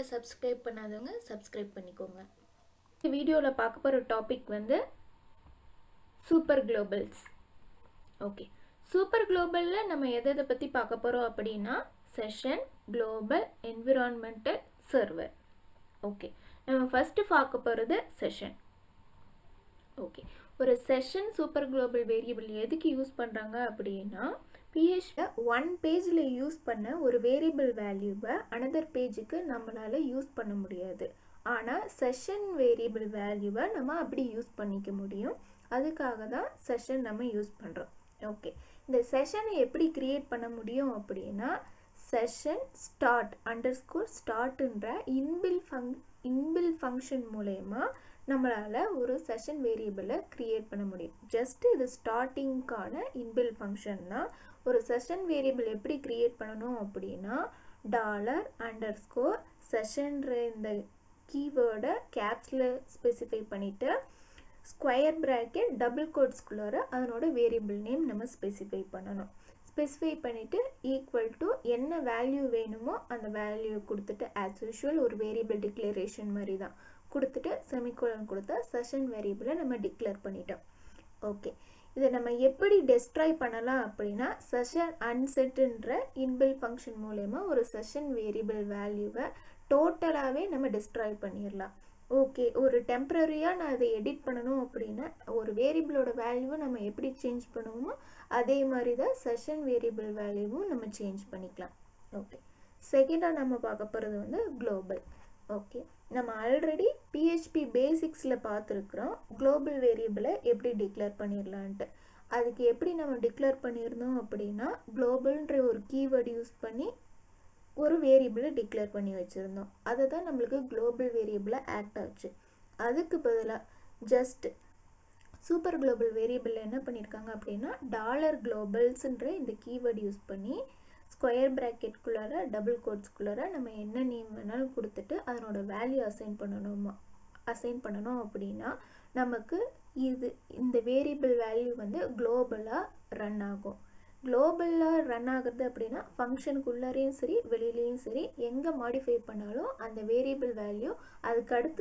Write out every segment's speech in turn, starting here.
subscribe பண்ணாதவங்க subscribe பண்ணிக்கோங்க இந்த வீடியோவில் பார்க்க போகிற டாபிக் வந்து சூப்பர் குளோபல்ஸ் ஓகே சூப்பர் குளோபலில் நம்ம எதை எதை பற்றி பார்க்க போகிறோம் அப்படின்னா session global environmental server okay நம்ம ஃபஸ்ட்டு பார்க்க போகிறது செஷன் ஓகே ஒரு செஷன் சூப்பர் குளோபல் வேரியபிள் எதுக்கு யூஸ் பண்ணுறாங்க அப்படின்னா பிஹெச்ல ஒன் பேஜில் யூஸ் பண்ண ஒரு வேரியபிள் வேல்யூவை அனதர் பேஜுக்கு நம்மளால் யூஸ் பண்ண முடியாது ஆனால் செஷன் வேரியபிள் வேல்யூவை நம்ம அப்படி யூஸ் பண்ணிக்க முடியும் அதுக்காக தான் செஷன் நம்ம யூஸ் பண்ணுறோம் ஓகே இந்த செஷனை எப்படி க்ரியேட் பண்ண முடியும் அப்படின்னா செஷன் ஸ்டார்ட் அண்டர் ஸ்கோர் ஸ்டார்ட்ன்ற இன்பில் ஃபங் இன்பில் ஃபங்க்ஷன் மூலயமா நம்மளால் ஒரு செஷன் வேரியபிளை க்ரியேட் பண்ண முடியும் ஜஸ்ட் இது ஸ்டார்டிங்க்கான இன்பில் ஃபங்க்ஷன்னா ஒரு செஷன் வேரியபிள் எப்படி க்ரியேட் பண்ணணும் அப்படின்னா டாலர் அண்டர் ஸ்கோர் செஷன்ற இந்த கீவேர்டை கேப்ஸில் ஸ்பெசிஃபை பண்ணிவிட்டு ஸ்கொயர் ப்ராக்கெட் டபுள் கோட்ஸ்குள்ளார அதனோட வேரியபிள் நேம் நம்ம ஸ்பெசிஃபை பண்ணணும் ஸ்பெசிஃபை பண்ணிவிட்டு ஈக்குவல் டு என்ன வேல்யூ வேணுமோ அந்த வேல்யூ கொடுத்துட்டு ஆஸ் யூஷுவல் ஒரு வேரியபிள் டிக்ளரேஷன் மாதிரி தான் கொடுத்துட்டு செமிகோலன் கொடுத்தா செஷன் வேரியபிளை நம்ம டிக்ளேர் பண்ணிட்டோம் ஓகே இதை நம்ம எப்படி டெஸ்ட்ராய் பண்ணலாம் அப்படின்னா செஷன் அன்செட்டுன்ற இன்பில் ஃபங்க்ஷன் மூலயமா ஒரு செஷன் வேரியபிள் வேல்யூவை டோட்டலாகவே நம்ம டிஸ்ட்ராய் பண்ணிடலாம் ஓகே ஒரு டெம்ப்ரரியாக நான் அதை எடிட் பண்ணணும் அப்படின்னா ஒரு வேரியபிளோட வேல்யூவை நம்ம எப்படி சேஞ்ச் பண்ணுவோமோ அதே மாதிரி தான் செஷன் வேரியபிள் வேல்யூவும் நம்ம சேஞ்ச் பண்ணிக்கலாம் ஓகே செகண்டாக நம்ம பார்க்க போகிறது வந்து குளோபல் ஓகே நம்ம ஆல்ரெடி பிஹெச்பி பேசிக்ஸில் பார்த்துருக்குறோம் குளோபல் வேரியபிளை எப்படி டிக்ளேர் பண்ணிடலான்ட்டு அதுக்கு எப்படி நம்ம டிக்ளேர் பண்ணியிருந்தோம் அப்படின்னா குளோபல்ன்ற ஒரு கீவேர்டு யூஸ் பண்ணி ஒரு வேரியபிளை டிக்ளேர் பண்ணி வச்சுருந்தோம் அதை தான் நம்மளுக்கு குளோபல் வேரியபிளாக ஆக்ட் ஆச்சு அதுக்கு பதிலாக ஜஸ்ட் சூப்பர் குளோபல் வேரியபிள் என்ன பண்ணியிருக்காங்க அப்படின்னா டாலர் குளோபல்ஸுன்ற இந்த கீவேர்டு யூஸ் பண்ணி ஸ்கொயர் ப்ராக்கெட்குள்ளார டபுள் கோட்ஸ்குள்ளார நம்ம என்ன நேம் வேணாலும் கொடுத்துட்டு அதனோட வேல்யூ அசைன் பண்ணணுமா அசைன் பண்ணணும் அப்படின்னா நமக்கு இது இந்த வேரியபிள் வேல்யூ வந்து குளோபலாக ரன் ஆகும் குளோபலாக ரன் ஆகுறது அப்படின்னா ஃபங்க்ஷனுக்குள்ளாரையும் சரி வெளியிலையும் சரி எங்கே மாடிஃபை பண்ணாலும் அந்த வேரியபிள் வேல்யூ அதுக்கு அடுத்து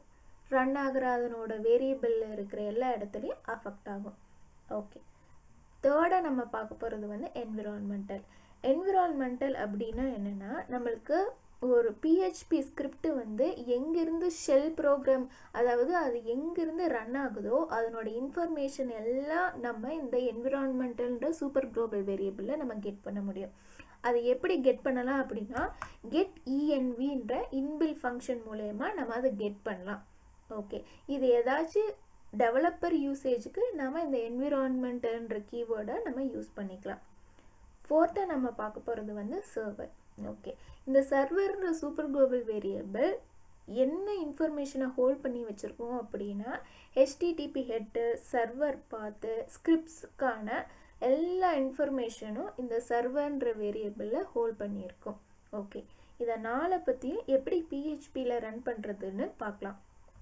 ரன் ஆகிற அதனோட வேரியபிளில் இருக்கிற எல்லா இடத்துலையும் அஃபெக்ட் ஆகும் ஓகே தேர்டாக நம்ம பார்க்க போகிறது வந்து என்விரான்மெண்டல் என்விரான்மெண்டல் அப்படின்னா என்னென்னா நம்மளுக்கு ஒரு பிஹெச்பி ஸ்கிரிப்ட் வந்து எங்கேருந்து ஷெல் ப்ரோக்ராம் அதாவது அது எங்கேருந்து ரன் ஆகுதோ அதனோட இன்ஃபர்மேஷன் எல்லாம் நம்ம இந்த என்விரான்மெண்டல்ன்ற சூப்பர் குளோபல் வேரியபிளில் நம்ம கெட் பண்ண முடியும் அது எப்படி கெட் பண்ணலாம் அப்படின்னா கெட் இஎன்வின்ற இன்பில் ஃபங்க்ஷன் மூலயமா நம்ம அதை கெட் பண்ணலாம் ஓகே இது ஏதாச்சும் டெவலப்பர் யூசேஜுக்கு நம்ம இந்த என்விரான்மெண்ட்ன்ற கீவேர்டை நம்ம யூஸ் பண்ணிக்கலாம் ஃபோர்த்தாக நம்ம பார்க்க போகிறது வந்து சர்வர் ஓகே இந்த சர்வர்ன்ற சூப்பர் குளோபல் வேரியபிள் என்ன இன்ஃபர்மேஷனை ஹோல்ட் பண்ணி வச்சுருக்கோம் அப்படின்னா ஹெச்டிடிபி ஹெட்டு சர்வர் பார்த்து ஸ்கிரிப்ட்ஸ்க்கான எல்லா இன்ஃபர்மேஷனும் இந்த சர்வர்ன்ற வேரியபிளில் ஹோல்ட் பண்ணியிருக்கோம் ஓகே இதை நாளை பற்றியும் எப்படி பிஹெச்பியில் ரன் பண்ணுறதுன்னு பார்க்கலாம்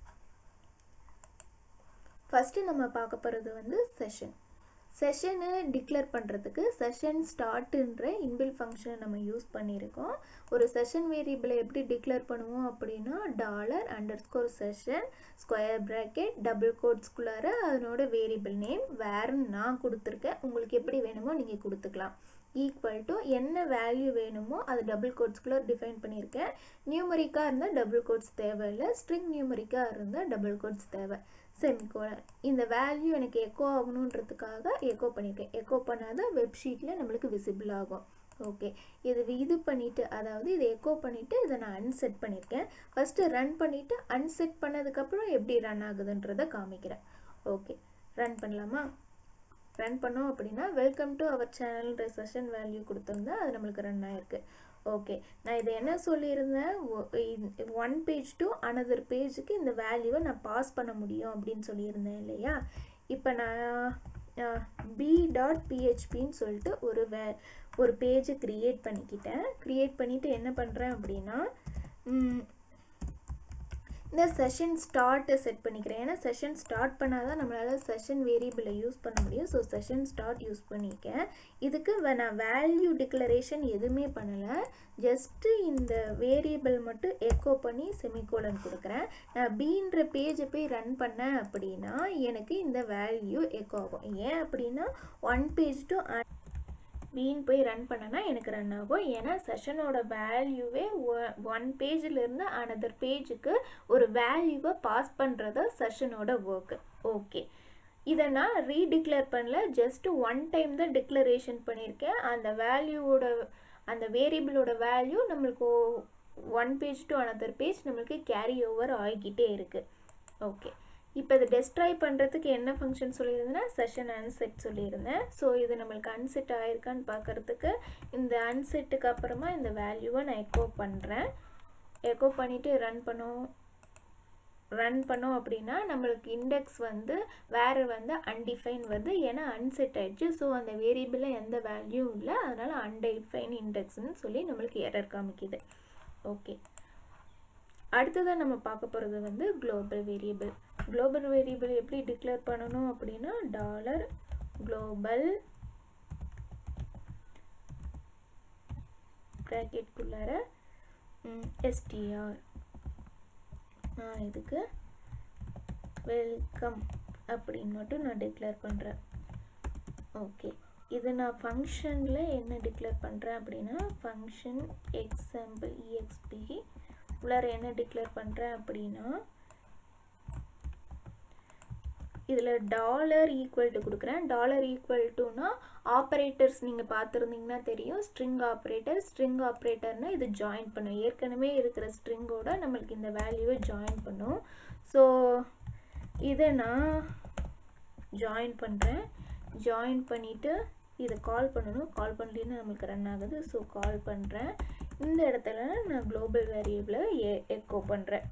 ஃபஸ்ட்டு நம்ம பார்க்க போகிறது வந்து செஷன் செஷனை டிக்ளேர் பண்ணுறதுக்கு செஷன் ஸ்டார்ட்டுன்ற இன்பில் ஃபங்க்ஷனை நம்ம யூஸ் பண்ணியிருக்கோம் ஒரு செஷன் வேரியபிளை எப்படி டிக்ளேர் பண்ணுவோம் அப்படின்னா dollar underscore session square bracket double கோட்ஸ்குள்ளார அதனோட வேரியபிள் நேம் வேறுன்னு நான் கொடுத்துருக்கேன் உங்களுக்கு எப்படி வேணுமோ நீங்கள் கொடுத்துக்கலாம் ஈக்குவல் டு என்ன வேல்யூ வேணுமோ அது டபுள் கோட்ஸ்குள்ளே டிஃபைன் பண்ணியிருக்கேன் நியூமரிக்காக இருந்தால் டபுள் கோட்ஸ் தேவையில்லை ஸ்ட்ரிங் நியூமரிக்காக இருந்தால் டபுள் கோட்ஸ் தேவை செமிகோலன் இந்த வேல்யூ எனக்கு எக்கோ ஆகணுன்றதுக்காக எக்கோ பண்ணியிருக்கேன் எக்கோ பண்ணாதான் வெப்ஷீட்டில் நம்மளுக்கு விசிபிள் ஆகும் ஓகே இது இது பண்ணிவிட்டு அதாவது இதை எக்கோ பண்ணிவிட்டு இதை நான் அன்செட் பண்ணியிருக்கேன் ஃபஸ்ட்டு ரன் பண்ணிவிட்டு அன்செட் பண்ணதுக்கப்புறம் எப்படி ரன் ஆகுதுன்றதை காமிக்கிறேன் ஓகே ரன் பண்ணலாமா ரன் பண்ணோம் அப்படின்னா வெல்கம் டு அவர் சேனல்ன்ற செஷன் வேல்யூ கொடுத்துருந்தா அது நம்மளுக்கு ரன் ஆயிருக்கு ஓகே நான் இதை என்ன சொல்லியிருந்தேன் ஒன் பேஜ் டு அனதர் பேஜுக்கு இந்த வேல்யூவை நான் பாஸ் பண்ண முடியும் அப்படின்னு சொல்லியிருந்தேன் இல்லையா இப்போ நான் பி டாட் பிஹெச்பின்னு சொல்லிட்டு ஒரு வே ஒரு பேஜை க்ரியேட் பண்ணிக்கிட்டேன் க்ரியேட் பண்ணிவிட்டு என்ன பண்ணுறேன் அப்படின்னா இந்த செஷன் ஸ்டார்ட்டை செட் பண்ணிக்கிறேன் ஏன்னா செஷன் ஸ்டார்ட் பண்ணால் தான் நம்மளால் செஷன் வேரியபிளை யூஸ் பண்ண முடியும் ஸோ செஷன் ஸ்டார்ட் யூஸ் பண்ணியிருக்கேன் இதுக்கு நான் வேல்யூ டிக்ளரேஷன் எதுவுமே பண்ணலை ஜஸ்ட்டு இந்த வேரியபிள் மட்டும் எக்கோ பண்ணி செமிகோலன் கொடுக்குறேன் நான் பீன்ற பேஜை போய் ரன் பண்ணேன் அப்படின்னா எனக்கு இந்த வேல்யூ எக்கோ ஆகும் ஏன் அப்படின்னா ஒன் பேஜ் டு பீன் போய் ரன் பண்ணனா எனக்கு ரன் ஆகும் ஏன்னா செஷனோட வேல்யூவே ஒன் பேஜிலேருந்து அனதர் பேஜுக்கு ஒரு வேல்யூவை பாஸ் பண்ணுறது செஷனோட ஒர்க்கு ஓகே இதை நான் ரீடிக்ளேர் பண்ணல ஜஸ்ட் ஒன் டைம் தான் டிக்ளரேஷன் பண்ணியிருக்கேன் அந்த வேல்யூவோட அந்த வேரியபிளோட வேல்யூ நம்மளுக்கு one page to another page நம்மளுக்கு கேரி ஓவர் ஆகிக்கிட்டே இருக்குது ஓகே இப்போ இது டெஸ்ட்ராய் பண்ணுறதுக்கு என்ன ஃபங்க்ஷன் சொல்லியிருந்தேன்னா செஷன் அன்செட் சொல்லியிருந்தேன் ஸோ இது நம்மளுக்கு அன்செட் ஆயிருக்கான்னு பார்க்குறதுக்கு இந்த அன்செட்டுக்கு அப்புறமா இந்த வேல்யூவை நான் எக்கோ பண்ணுறேன் எக்கோ பண்ணிவிட்டு ரன் பண்ணோம் ரன் பண்ணோம் அப்படின்னா நம்மளுக்கு இண்டெக்ஸ் வந்து வேறு வந்து அன்டிஃபைன் வருது ஏன்னா அன்செட் ஆயிடுச்சு ஸோ அந்த வேரியபிளில் எந்த வேல்யூ இல்லை அதனால் அன்டிஃபைன் இண்டெக்ஸ்னு சொல்லி நம்மளுக்கு எரர் காமிக்குது ஓகே அடுத்ததாக நம்ம பார்க்க போகிறது வந்து குளோபல் வேரியபிள் குளோபல் வேரியபிள் எப்படி டிக்ளேர் பண்ணணும் அப்படின்னா டாலர் குளோபல் ப்ராக்கெட்குள்ளார எஸ்டிஆர் நான் இதுக்கு வெல்கம் அப்படின்னு மட்டும் நான் டிக்ளேர் பண்ணுறேன் ஓகே இது நான் ஃபங்க்ஷனில் என்ன டிக்ளேர் பண்ணுறேன் அப்படின்னா ஃபங்க்ஷன் எக்ஸாம்பிள் இஎக்ஸ்பி உள்ளார என்ன டிக்ளேர் பண்ணுறேன் அப்படின்னா இதில் டாலர் ஈக்குவல் டு கொடுக்குறேன் டாலர் ஈக்குவல் டுனா ஆப்ரேட்டர்ஸ் நீங்கள் பார்த்துருந்தீங்கன்னா தெரியும் ஸ்ட்ரிங் ஆப்ரேட்டர் ஸ்ட்ரிங் ஆப்ரேட்டர்னால் இது ஜாயின் பண்ணும் ஏற்கனவே இருக்கிற ஸ்ட்ரிங்கோட நம்மளுக்கு இந்த வேல்யூவை ஜாயின் பண்ணும் ஸோ இதை நான் ஜாயின் பண்ணுறேன் ஜாயின் பண்ணிவிட்டு இதை கால் பண்ணணும் கால் பண்ணலின்னு நம்மளுக்கு ரன் ஆகுது ஸோ கால் பண்ணுறேன் இந்த இடத்துல நான் குளோபல் வேரியபிளை எ எக்கோ பண்ணுறேன்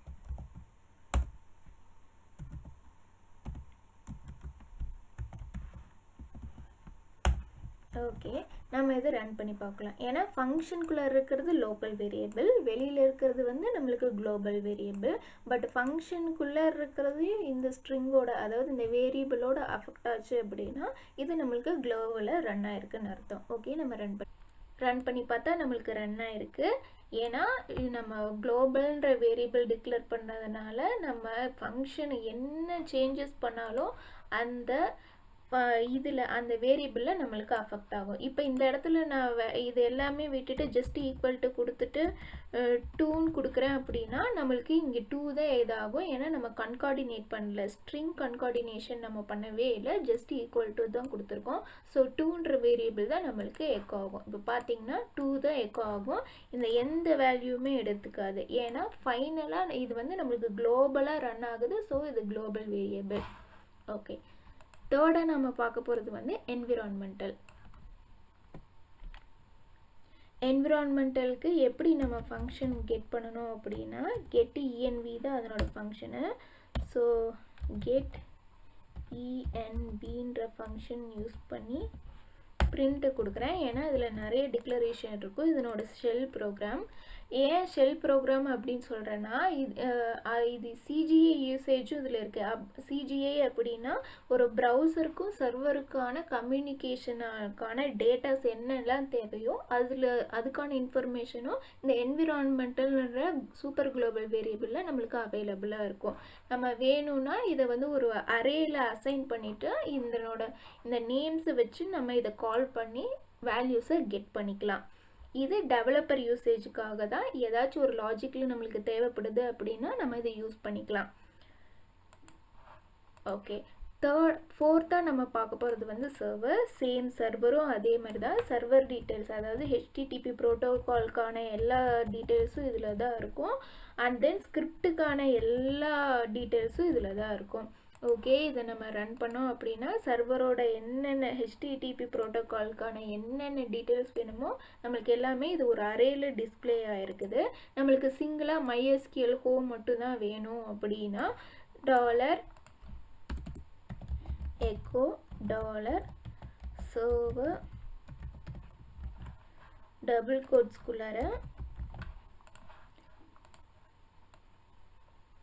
ஓகே நம்ம இதை ரன் பண்ணி பார்க்கலாம் ஏன்னா ஃபங்க்ஷனுக்குள்ளே இருக்கிறது லோக்கல் வேரியபிள் வெளியில் இருக்கிறது வந்து நம்மளுக்கு குளோபல் வேரியபிள் பட் ஃபங்க்ஷனுக்குள்ளே இருக்கிறது இந்த ஸ்ட்ரிங்கோட அதாவது இந்த வேரியபிளோட அஃபெக்ட் ஆச்சு அப்படின்னா இது நம்மளுக்கு க்ளோவில் ரன் ஆயிருக்குன்னு அர்த்தம் ஓகே நம்ம ரன் பண்ணி ரன் பண்ணி பார்த்தா நம்மளுக்கு ரன் ஆயிருக்கு ஏன்னா நம்ம குளோபல்ன்ற வேரியபிள் டிக்ளேர் பண்ணதுனால நம்ம ஃபங்க்ஷன் என்ன சேஞ்சஸ் பண்ணாலும் அந்த இதில் அந்த வேரியபிளில் நம்மளுக்கு அஃபெக்ட் ஆகும் இப்போ இந்த இடத்துல நான் இது எல்லாமே விட்டுட்டு ஜஸ்ட் ஈக்குவல் டு கொடுத்துட்டு டூன்னு கொடுக்குறேன் அப்படின்னா நம்மளுக்கு இங்கே டூ தான் இதாகும் ஏன்னா நம்ம கன்கார்டினேட் பண்ணல ஸ்ட்ரிங் கன்கார்டினேஷன் நம்ம பண்ணவே இல்லை ஜஸ்ட் ஈக்குவல் டு தான் கொடுத்துருக்கோம் ஸோ டூன்ற வேரியபிள் தான் நம்மளுக்கு எக்கோ ஆகும் இப்போ பார்த்தீங்கன்னா டூ தான் எக்கோ ஆகும் இந்த எந்த வேல்யூமே எடுத்துக்காது ஏன்னா ஃபைனலாக இது வந்து நம்மளுக்கு குளோபலாக ரன் ஆகுது ஸோ இது குளோபல் வேரியபிள் ஓகே தேர்டாக நம்ம பார்க்க போகிறது வந்து என்விரான்மெண்டல் என்விரான்மெண்டலுக்கு எப்படி நம்ம ஃபங்க்ஷன் கெட் பண்ணணும் அப்படின்னா கெட் இஎன்வி தான் அதனோட ஃபங்க்ஷனு ஸோ கெட் இஎன்பின்ற ஃபங்க்ஷன் யூஸ் பண்ணி பிரிண்ட்டு கொடுக்குறேன் ஏன்னா இதில் நிறைய டிக்ளரேஷன் இருக்கும் இதனோட ஷெல் ப்ரோக்ராம் ஏன் ஷெல் ப்ரோக்ராம் அப்படின்னு சொல்கிறேன்னா இது இது சிஜிஏ யூசேஜும் இதில் இருக்குது அப் சிஜிஏ அப்படின்னா ஒரு ப்ரௌசருக்கும் சர்வருக்கான கம்யூனிகேஷனுக்கான டேட்டாஸ் என்னெல்லாம் தேவையோ அதில் அதுக்கான இன்ஃபர்மேஷனும் இந்த என்விரான்மெண்டல்ன்ற சூப்பர் குளோபல் வேரியபிளில் நம்மளுக்கு அவைலபிளாக இருக்கும் நம்ம வேணும்னா இதை வந்து ஒரு அரேயில் அசைன் பண்ணிவிட்டு இதனோட இந்த நேம்ஸை வச்சு நம்ம இதை கால் பண்ணி வேல்யூஸை கெட் பண்ணிக்கலாம் இது டெவலப்பர் யூசேஜுக்காக தான் ஏதாச்சும் ஒரு லாஜிக்கில் நம்மளுக்கு தேவைப்படுது அப்படின்னா நம்ம இதை யூஸ் பண்ணிக்கலாம் ஓகே தேர்ட் ஃபோர்த்தாக நம்ம பார்க்க போகிறது வந்து சர்வர் சேம் சர்வரும் அதே மாதிரி தான் சர்வர் டீட்டெயில்ஸ் அதாவது ஹெச்டிடிபி ப்ரோட்டோகால்க்கான எல்லா டீட்டெயில்ஸும் இதில் தான் இருக்கும் அண்ட் தென் ஸ்கிரிப்டுக்கான எல்லா டீட்டெயில்ஸும் இதில் தான் இருக்கும் ஓகே இதை நம்ம ரன் பண்ணோம் அப்படின்னா சர்வரோட என்னென்ன ஹெச்டிடிபி ப்ரோட்டோகால்க்கான என்னென்ன டீட்டெயில்ஸ் வேணுமோ நம்மளுக்கு எல்லாமே இது ஒரு அரேயில் டிஸ்பிளே ஆகிருக்குது நம்மளுக்கு சிங்கிளாக மைஎஸ்கிஎல் ஹோம் மட்டும்தான் வேணும் அப்படின்னா dollar echo dollar server double கோட்ஸ்குள்ளார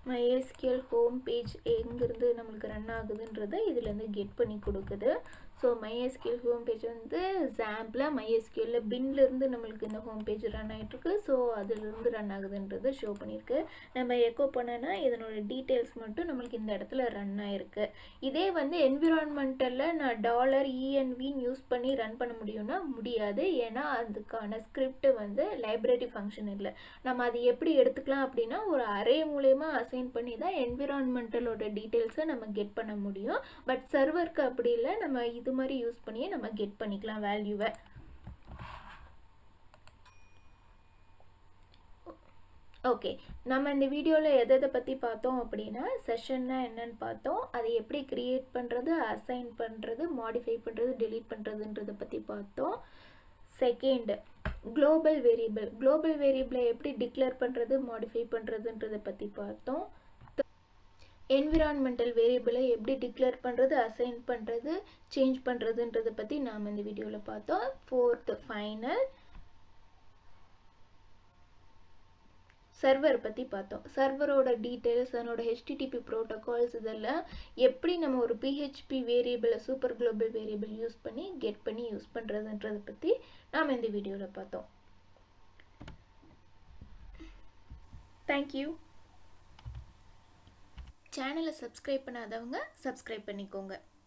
MySQL ஹோம் பேஜ் எங்கிருந்து நம்மளுக்கு ரன் ஆகுதுன்றதை இதுலேருந்து கெட் பண்ணி கொடுக்குது ஸோ MySQL ஹோம் பேஜ் வந்து ஜாம்பில் MySQL பின்லேருந்து நம்மளுக்கு இந்த ஹோம் பேஜ் ரன் ஆகிட்டுருக்கு ஸோ அதிலிருந்து ரன் ஆகுதுன்றது ஷோ பண்ணியிருக்கு நம்ம எக்கோ பண்ணனா இதனோட டீட்டெயில்ஸ் மட்டும் நம்மளுக்கு இந்த இடத்துல ரன் ஆகிருக்கு இதே வந்து என்விரான்மெண்டலில் நான் டாலர் இஎன்வின்னு யூஸ் பண்ணி ரன் பண்ண முடியும்னா முடியாது ஏன்னா அதுக்கான ஸ்கிரிப்ட் வந்து லைப்ரரி ஃபங்க்ஷன் இல்லை நம்ம அது எப்படி எடுத்துக்கலாம் அப்படின்னா ஒரு அரே மூலயமா அசைன் பண்ணி தான் என்விரான்மெண்டலோட டீட்டெயில்ஸை நம்ம கெட் பண்ண முடியும் பட் சர்வருக்கு அப்படி இல்லை நம்ம இது மாதிரி யூஸ் பண்ணியே நம்ம கெட் பண்ணிக்கலாம் வேல்யூவை ஓகே நம்ம இந்த வீடியோவில் எதை எதை பற்றி பார்த்தோம் அப்படின்னா செஷன்னா என்னன்னு பார்த்தோம் அதை எப்படி க்ரியேட் பண்ணுறது அசைன் பண்ணுறது மாடிஃபை பண்ணுறது டெலீட் பண்ணுறதுன்றதை பற்றி பார்த்தோம் செகண்ட் குளோபல் வேரியபிள் குளோபல் வேரியபிளை எப்படி டிக்ளேர் பண்ணுறது மாடிஃபை பண்ணுறதுன்றதை பற்றி பார்த்தோம் என்விரான்மெண்டல் வேரியபிளை எப்படி டிக்ளேர் பண்ணுறது அசைன் பண்ணுறது சேஞ்ச் பண்ணுறதுன்றதை பற்றி நாம் இந்த வீடியோவில் பார்த்தோம் ஃபோர்த்து ஃபைனல் சர்வர் பற்றி பார்த்தோம் சர்வரோட டீட்டெயில்ஸ் அதனோட ஹெச்டிடிபி ப்ரோட்டோகால்ஸ் இதெல்லாம் எப்படி நம்ம ஒரு பிஹெச்பி வேரியபிளை சூப்பர் குளோபல் வேரியபிள் யூஸ் பண்ணி கெட் பண்ணி யூஸ் பண்ணுறதுன்றதை பற்றி நாம் இந்த வீடியோவில் பார்த்தோம் தேங்க்யூ சேனலை சப்ஸ்கிரைப் பண்ணாதவங்க சப்ஸ்கிரைப் பண்ணிக்கோங்க